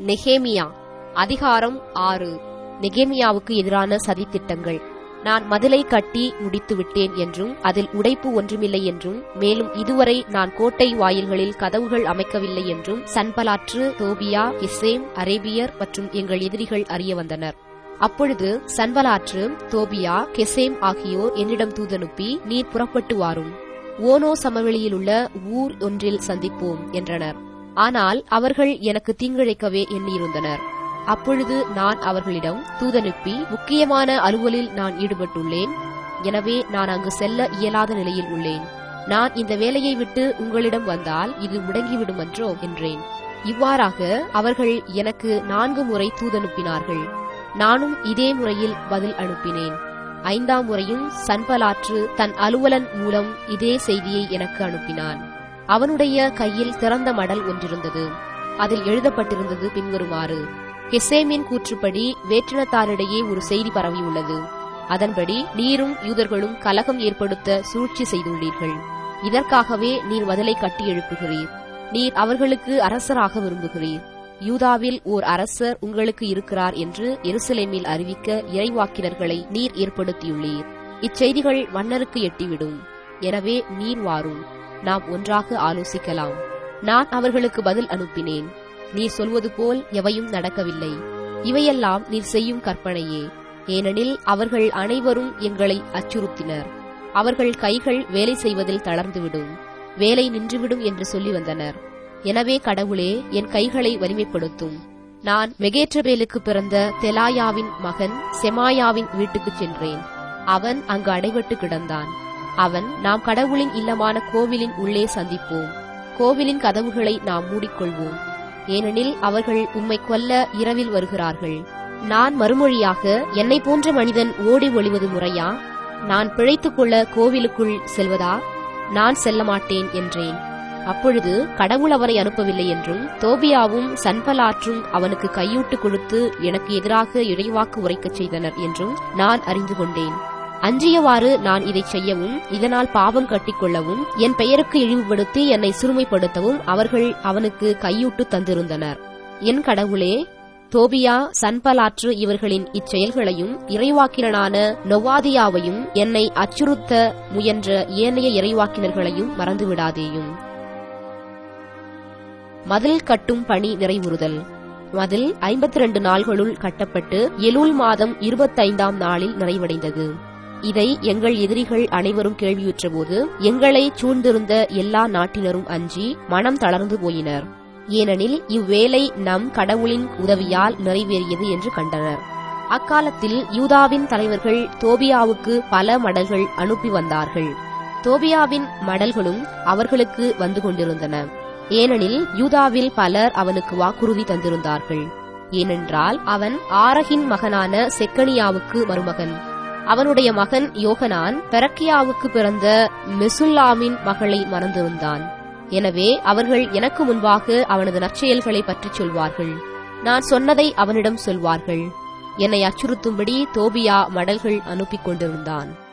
நெகேமியா அதிகாரம் ஆறு நெகேமியாவுக்கு எதிரான சதித்திட்டங்கள் நான் மதிலை கட்டி முடித்து விட்டேன் என்றும் அதில் உடைப்பு ஒன்றுமில்லை என்றும் மேலும் இதுவரை நான் கோட்டை வாயில்களில் கதவுகள் அமைக்கவில்லை என்றும் சன்பலாற்று தோபியா இசேம் அரேபியர் மற்றும் எங்கள் எதிரிகள் அறிய வந்தனர் அப்பொழுது சன்பலாற்று தோபியா கெசேம் ஆகியோர் என்னிடம் தூதனுப்பி நீர் புறப்பட்டு வாரும் ஓனோ சமவெளியிலுள்ள ஊர் ஒன்றில் சந்திப்போம் என்றனர் ஆனால் அவர்கள் எனக்கு தீங்கிழைக்கவே எண்ணியிருந்தனர் அப்பொழுது நான் அவர்களிடம் தூதனுப்பி முக்கியமான அலுவலில் நான் ஈடுபட்டுள்ளேன் எனவே நான் அங்கு செல்ல இயலாத நிலையில் உள்ளேன் நான் இந்த வேலையை விட்டு உங்களிடம் வந்தால் இது முடங்கிவிடுமன்றோ என்றேன் இவ்வாறாக அவர்கள் எனக்கு நான்கு முறை தூதனுப்பினார்கள் நானும் இதே முறையில் பதில் அனுப்பினேன் ஐந்தாம் முறையும் சன்பலாற்று தன் அலுவலன் மூலம் இதே செய்தியை எனக்கு அனுப்பினான் அவனுடைய கையில் திறந்த மடல் ஒன்றிருந்தது அதில் எழுதப்பட்டிருந்தது பின்வருமாறு கெசேமின் கூற்றுப்படி வேற்றினத்தாரிடையே ஒரு செய்தி பரவியுள்ளது அதன்படி நீரும் யூதர்களும் கலகம் ஏற்படுத்த சூழ்ச்சி செய்துள்ளீர்கள் இதற்காகவே நீர் மதிலை கட்டி எழுப்புகிறீர் நீர் அவர்களுக்கு அரசராக விரும்புகிறீர் யூதாவில் ஓர் அரசர் உங்களுக்கு இருக்கிறார் என்று எருசலேமில் அறிவிக்க இறைவாக்கினர்களை நீர் ஏற்படுத்தியுள்ளீர் இச்செய்திகள் மன்னருக்கு எட்டிவிடும் எனவே நீர் வாரும் நாம் ஒன்றாக ஆலோசிக்கலாம் நான் அவர்களுக்கு பதில் அனுப்பினேன் நீர் சொல்வது போல் எவையும் நடக்கவில்லை இவையெல்லாம் நீர் செய்யும் கற்பனையே ஏனெனில் அவர்கள் அனைவரும் எங்களை அச்சுறுத்தினர் அவர்கள் கைகள் வேலை செய்வதில் தளர்ந்துவிடும் வேலை நின்றுவிடும் என்று சொல்லி வந்தனர் எனவே கடவுளே என் கைகளை வலிமைப்படுத்தும் நான் மெகேற்றபேலுக்கு பிறந்த தெலாயாவின் மகன் செமாயாவின் வீட்டுக்குச் சென்றேன் அவன் அங்கு அடைபட்டு கிடந்தான் அவன் நாம் கடவுளின் இல்லமான கோவிலின் உள்ளே சந்திப்போம் கோவிலின் கதவுகளை நாம் மூடிக்கொள்வோம் ஏனெனில் அவர்கள் உம்மை கொல்ல இரவில் வருகிறார்கள் நான் மறுமொழியாக என்னை போன்ற மனிதன் ஓடி ஒளிவது முறையா நான் பிழைத்துக் கொள்ள கோவிலுக்குள் செல்வதா நான் செல்ல மாட்டேன் என்றேன் அப்பொழுது கடவுள் அவரை அனுப்பவில்லை என்றும் தோபியாவும் சன்பலாற்றும் அவனுக்கு கையூட்டு கொடுத்து எனக்கு எதிராக இறைவாக்கு உரைக்கச் செய்தனர் என்றும் நான் அறிந்து கொண்டேன் அஞ்சியவாறு நான் இதைச் செய்யவும் இதனால் பாவம் கட்டிக்கொள்ளவும் என் பெயருக்கு இழிவுபடுத்தி என்னை சிறுமைப்படுத்தவும் அவர்கள் அவனுக்கு கையூட்டு தந்திருந்தனர் என் கடவுளே தோபியா சன்பலாற்று இவர்களின் இச்செயல்களையும் இறைவாக்கினனான நொவாதியாவையும் என்னை அச்சுறுத்த முயன்ற ஏனைய இறைவாக்கினர்களையும் மறந்துவிடாதேயும் மதில் கட்டும் பணி நிறைவுறுதல் மதில் ஐம்பத்தி ரெண்டு நாள்களுள் கட்டப்பட்டு எலூல் மாதம் இருபத்தைந்தாம் நாளில் நிறைவடைந்தது இதை எங்கள் எதிரிகள் அனைவரும் கேள்வியுற்றபோது எங்களை சூழ்ந்திருந்த எல்லா நாட்டினரும் அஞ்சி மனம் தளர்ந்து போயினர் ஏனெனில் இவ்வேலை நம் கடவுளின் உதவியால் நிறைவேறியது என்று கண்டனர் அக்காலத்தில் யூதாவின் தலைவர்கள் தோபியாவுக்கு பல மடல்கள் அனுப்பி வந்தார்கள் தோபியாவின் மடல்களும் அவர்களுக்கு வந்து கொண்டிருந்தன ஏனெனில் யூதாவில் பலர் அவனுக்கு வாக்குறுதி தந்திருந்தார்கள் ஏனென்றால் அவன் ஆரகின் மகனான செக்கனியாவுக்கு மருமகன் அவனுடைய மகன் யோகனான் பெரக்கியாவுக்கு பிறந்த மெசுல்லாமின் மகளை மறந்திருந்தான் எனவே அவர்கள் எனக்கு முன்பாக அவனது நற்செயல்களை பற்றிச் சொல்வார்கள் நான் சொன்னதை அவனிடம் சொல்வார்கள் என்னை அச்சுறுத்தும்படி தோபியா மடல்கள் அனுப்பிக் கொண்டிருந்தான்